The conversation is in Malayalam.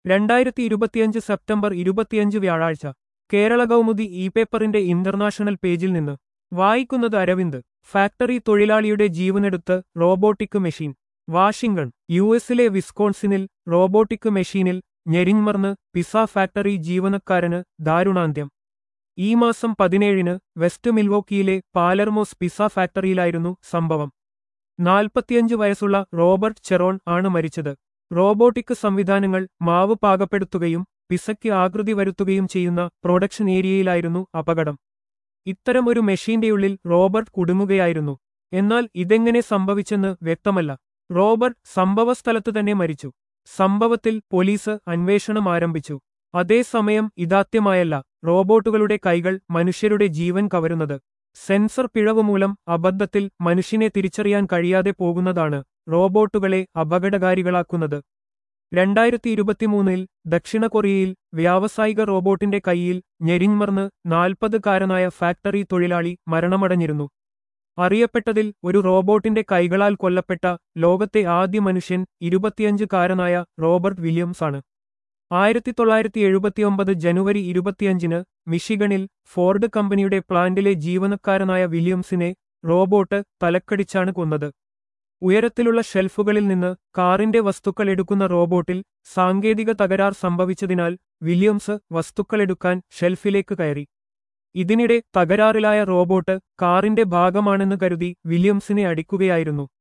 രണ്ടായിരത്തി ഇരുപത്തിയഞ്ച് സെപ്റ്റംബർ ഇരുപത്തിയഞ്ച് വ്യാഴാഴ്ച കേരള കൗമുദി ഇ പേപ്പറിന്റെ ഇന്റർനാഷണൽ പേജിൽ നിന്ന് വായിക്കുന്നത് അരവിന്ദ് ഫാക്ടറി തൊഴിലാളിയുടെ ജീവനെടുത്ത് റോബോട്ടിക് മെഷീൻ വാഷിംഗ്ടൺ യു എസിലെ വിസ്കോൺസിനിൽ റോബോട്ടിക് മെഷീനിൽ ഞെരിഞ്ഞമർന്ന് പിസ ഫാക്ടറി ജീവനക്കാരന് ദാരുണാന്ത്യം ഈ മാസം പതിനേഴിന് വെസ്റ്റ് മിൽവോക്കിയിലെ പാലർമോസ് പിസ ഫാക്ടറിയിലായിരുന്നു സംഭവം നാൽപ്പത്തിയഞ്ച് വയസ്സുള്ള റോബർട്ട് ചെറോൺ ആണ് മരിച്ചത് റോബോട്ടിക് സംവിധാനങ്ങൾ മാവ് പാകപ്പെടുത്തുകയും പിസയ്ക്ക് ആകൃതി വരുത്തുകയും ചെയ്യുന്ന പ്രൊഡക്ഷൻ ഏരിയയിലായിരുന്നു അപകടം ഇത്തരമൊരു മെഷീന്റെയുള്ളിൽ റോബർട്ട് കുടുങ്ങുകയായിരുന്നു എന്നാൽ ഇതെങ്ങനെ സംഭവിച്ചെന്ന് വ്യക്തമല്ല റോബർട്ട് സംഭവസ്ഥലത്ത് തന്നെ മരിച്ചു സംഭവത്തിൽ പോലീസ് അന്വേഷണം ആരംഭിച്ചു അതേസമയം ഇതാത്യമായല്ല റോബോട്ടുകളുടെ കൈകൾ മനുഷ്യരുടെ ജീവൻ കവരുന്നത് സെൻസർ പിഴവ് മൂലം അബദ്ധത്തിൽ മനുഷ്യനെ തിരിച്ചറിയാൻ കഴിയാതെ പോകുന്നതാണ് റോബോട്ടുകളെ അപകടകാരികളാക്കുന്നത് രണ്ടായിരത്തി ഇരുപത്തിമൂന്നിൽ ദക്ഷിണ കൊറിയയിൽ വ്യാവസായിക റോബോട്ടിന്റെ കൈയിൽ ഞെരിഞ്ഞമർന്ന് നാൽപ്പതുകാരനായ ഫാക്ടറി തൊഴിലാളി മരണമടഞ്ഞിരുന്നു അറിയപ്പെട്ടതിൽ ഒരു റോബോട്ടിന്റെ കൈകളാൽ കൊല്ലപ്പെട്ട ലോകത്തെ ആദ്യ മനുഷ്യൻ ഇരുപത്തിയഞ്ചുകാരനായ റോബർട്ട് വില്യംസ് ആണ് ആയിരത്തി തൊള്ളായിരത്തി എഴുപത്തിയൊമ്പത് ജനുവരി ഇരുപത്തിയഞ്ചിന് മിഷിഗണിൽ ഫോർഡ് കമ്പനിയുടെ പ്ലാന്റിലെ ജീവനക്കാരനായ വില്യംസിനെ റോബോട്ട് തലക്കടിച്ചാണ് കൊന്നത് ഉയരത്തിലുള്ള ഷെൽഫുകളിൽ നിന്ന് കാറിന്റെ വസ്തുക്കൾ എടുക്കുന്ന റോബോട്ടിൽ സാങ്കേതിക തകരാർ സംഭവിച്ചതിനാൽ വില്യംസ് വസ്തുക്കളെടുക്കാൻ ഷെൽഫിലേക്ക് കയറി ഇതിനിടെ തകരാറിലായ റോബോട്ട് കാറിന്റെ ഭാഗമാണെന്ന് കരുതി വില്യംസിനെ അടിക്കുകയായിരുന്നു